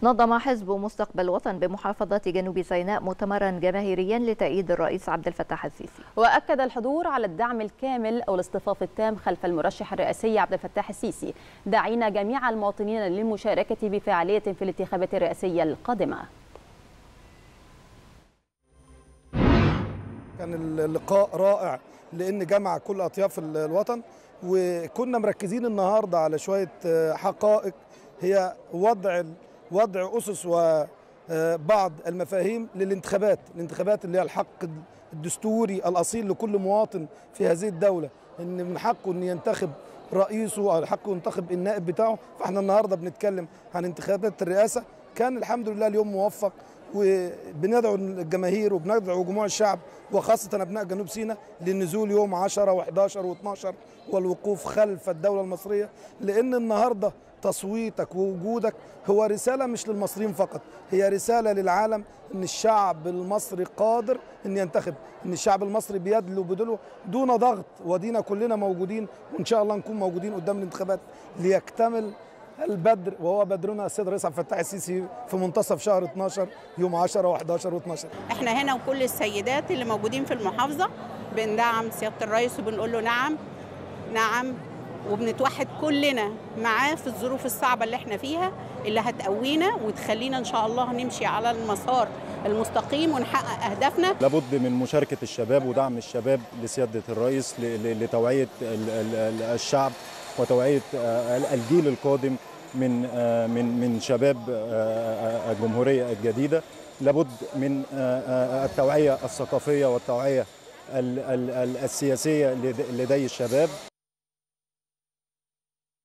نظم حزب مستقبل وطن بمحافظة جنوب سيناء مؤتمرا جماهيريا لتأييد الرئيس عبد الفتاح السيسي وأكد الحضور على الدعم الكامل أو الاصطفاف التام خلف المرشح الرئاسي عبد الفتاح السيسي داعين جميع المواطنين للمشاركة بفعالية في الانتخابات الرئاسية القادمة كان اللقاء رائع لان جمع كل اطياف الوطن وكنا مركزين النهارده على شويه حقائق هي وضع وضع اسس وبعض المفاهيم للانتخابات الانتخابات اللي هي الحق الدستوري الاصيل لكل مواطن في هذه الدوله ان من حقه ان ينتخب رئيسه او حقه ينتخب النائب بتاعه فاحنا النهارده بنتكلم عن انتخابات الرئاسه كان الحمد لله اليوم موفق وبندعو الجماهير وبندعو جموع الشعب وخاصة أبناء جنوب سيناء للنزول يوم 10 و11 و12 والوقوف خلف الدولة المصرية لأن النهاردة تصويتك ووجودك هو رسالة مش للمصريين فقط هي رسالة للعالم أن الشعب المصري قادر أن ينتخب أن الشعب المصري بيدلو بدلو دون ضغط ودينا كلنا موجودين وإن شاء الله نكون موجودين قدام الانتخابات ليكتمل البدر وهو بدرنا السيد الرئيس عبد الفتاح السيسي في منتصف شهر 12 يوم 10 و11 و12 احنا هنا وكل السيدات اللي موجودين في المحافظه بندعم سياده الرئيس وبنقول له نعم نعم وبنتوحد كلنا معاه في الظروف الصعبه اللي احنا فيها اللي هتقوينا وتخلينا ان شاء الله نمشي على المسار المستقيم ونحقق اهدافنا لابد من مشاركه الشباب ودعم الشباب لسياده الرئيس لتوعيه الشعب وتوعيه الجيل القادم من من من شباب الجمهوريه الجديده لابد من التوعيه الثقافيه والتوعيه السياسيه لدي الشباب